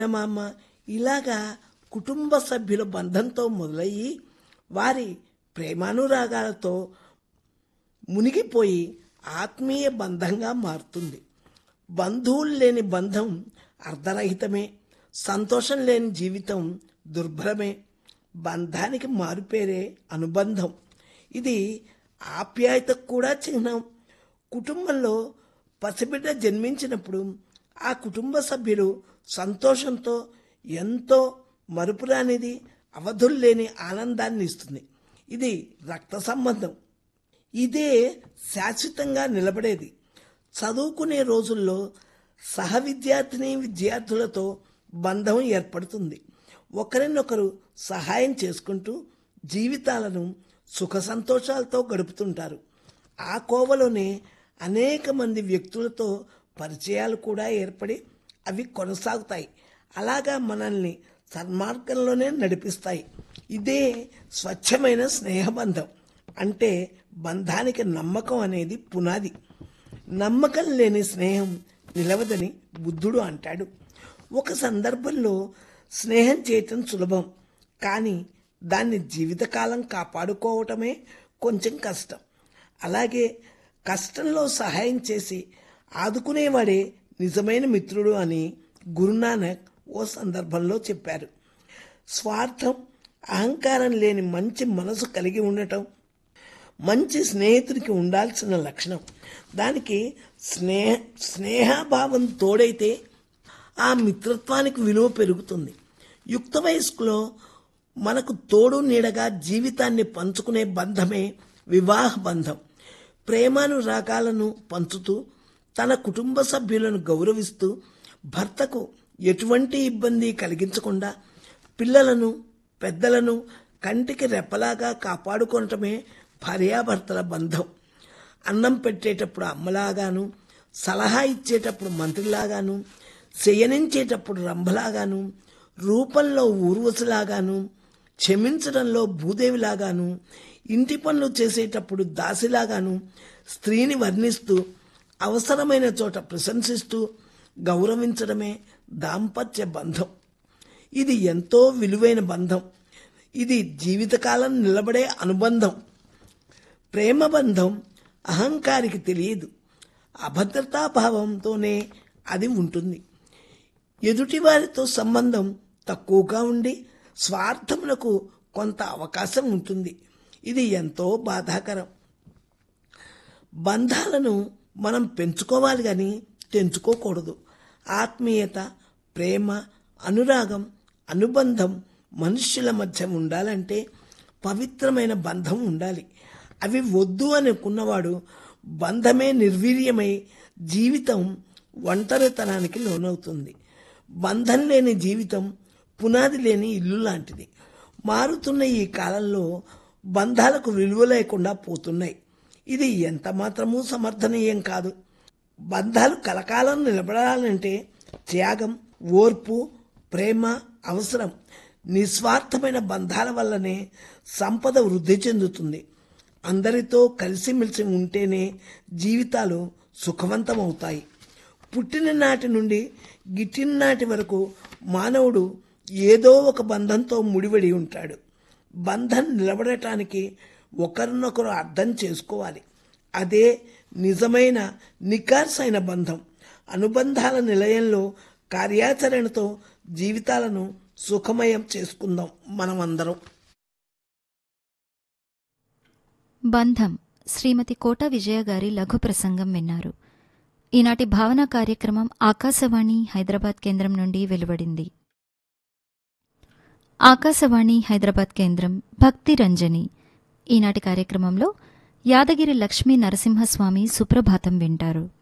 మామ ఇలాగా కుటుంబ సభ్యుల బంధంతో మొదలయ్యి వారి ప్రేమానురాగాలతో మునిగిపోయి ఆత్మీయ బంధంగా మారుతుంది బంధువులు లేని బంధం అర్ధరహితమే సంతోషం లేని జీవితం దుర్భరమే బంధానికి మారుపేరే అనుబంధం ఇది ఆప్యాయతకు కూడా చిహ్నం కుటుంబంలో పసిబిడ్డ జన్మించినప్పుడు ఆ కుటుంబ సభ్యులు సంతోషంతో ఎంతో మరుపురానిది అవధుల్లేని ఆనందాన్ని ఇస్తుంది ఇది రక్త సంబంధం ఇదే శాశ్వతంగా నిలబడేది చదువుకునే రోజుల్లో సహ విద్యార్థిని విద్యార్థులతో బంధం ఏర్పడుతుంది ఒకరినొకరు సహాయం చేసుకుంటూ జీవితాలను సుఖ సంతోషాలతో గడుపుతుంటారు ఆ కోవలోనే అనేక మంది వ్యక్తులతో పరిచయాలు కూడా ఏర్పడి అవి కొనసాగుతాయి అలాగా మనల్ని సన్మార్గంలోనే నడిపిస్తాయి ఇదే స్వచ్ఛమైన స్నేహబంధం అంటే బంధానికి నమ్మకం అనేది పునాది నమ్మకం లేని స్నేహం నిలవదని బుద్ధుడు అంటాడు ఒక సందర్భంలో స్నేహం చేయటం సులభం కానీ దాన్ని జీవితకాలం కాపాడుకోవటమే కొంచెం కష్టం అలాగే కష్టంలో సహాయం చేసి ఆదుకునేవాడే నిజమైన మిత్రుడు అని గురునానక్ ఓ సందర్భంలో చెప్పారు స్వార్థం అహంకారం లేని మంచి మనసు కలిగి ఉండటం మంచి స్నేహితుడికి ఉండాల్సిన లక్షణం దానికి స్నేహ స్నేహభావం తోడైతే ఆ మిత్రత్వానికి విలువ పెరుగుతుంది యుక్త వయస్కులో మనకు తోడు నీడగా జీవితాన్ని పంచుకునే బంధమే వివాహ బంధం ప్రేమానురాగాలను పంచుతూ తన కుటుంబ సభ్యులను గౌరవిస్తూ భర్తకు ఎటువంటి ఇబ్బంది కలిగించకుండా పిల్లలను పెద్దలను కంటికి రెప్పలాగా కాపాడుకోవటమే భార్యాభర్తల బంధం అన్నం పెట్టేటప్పుడు అమ్మలాగాను సలహా ఇచ్చేటప్పుడు మంత్రిలాగాను శయనించేటప్పుడు రంభలాగాను రూపంలో ఊర్వశిలాగాను క్షమించడంలో భూదేవిలాగాను ఇంటి పనులు చేసేటప్పుడు దాసిలాగాను స్త్రీని వర్ణిస్తూ అవసరమైన చోట ప్రశంసిస్తూ గౌరవించడమే దాంపత్య బంధం ఇది ఎంతో విలువైన బంధం ఇది జీవితకాలం నిలబడే అనుబంధం ప్రేమ బంధం అహంకారికి తెలియదు అభద్రతాభావంతోనే అది ఉంటుంది ఎదుటివారితో సంబంధం తక్కువగా ఉండి స్వార్థములకు కొంత అవకాశం ఉంటుంది ఇది ఎంతో బాధాకరం బంధాలను మనం పెంచుకోవాలి కానీ తెంచుకోకూడదు ఆత్మీయత ప్రేమ అనురాగం అనుబంధం మనుష్యుల మధ్య ఉండాలంటే పవిత్రమైన బంధం ఉండాలి అవి వద్దు అనుకున్నవాడు బంధమే నిర్వీర్యమై జీవితం ఒంటరితనానికి లోనవుతుంది బంధం లేని జీవితం పునాది లేని ఇల్లు లాంటిది మారుతున్న ఈ కాలంలో బంధాలకు విలువ లేకుండా పోతున్నాయి ఇది ఎంత మాత్రమూ సమర్థనీయం కాదు బంధాలు కలకాలం నిలబడాలంటే త్యాగం ఓర్పు ప్రేమ అవసరం నిస్వార్థమైన బంధాల వల్లనే సంపద వృద్ధి చెందుతుంది అందరితో కలిసిమెలిసి ఉంటేనే జీవితాలు సుఖవంతమవుతాయి పుట్టిన నాటి నుండి గిట్టిన నాటి వరకు మానవుడు ఏదో ఒక బంధంతో ముడివడి ఉంటాడు బంధం నిలబడటానికి ఒకరినొకరు అర్థం చేసుకోవాలి అదే నిజమైన నికార్సైన బంధం అనుబంధాల నిలయంలో కార్యాచరణతో జీవితాలను సుఖమయం చేసుకుందాం మనమందరం బంధం శ్రీమతి కోట విజయ గారి లఘు ప్రసంగం విన్నారు ఈనాటి భావన కార్యక్రమం ఆకాశవాణి హైదరాబాద్ కేంద్రం నుండి వెలువడింది ఆకాశవాణి హైదరాబాద్ కేంద్రం భక్తి రంజని ఈనాటి కార్యక్రమంలో యాదగిరి లక్ష్మీ నరసింహస్వామి సుప్రభాతం వింటారు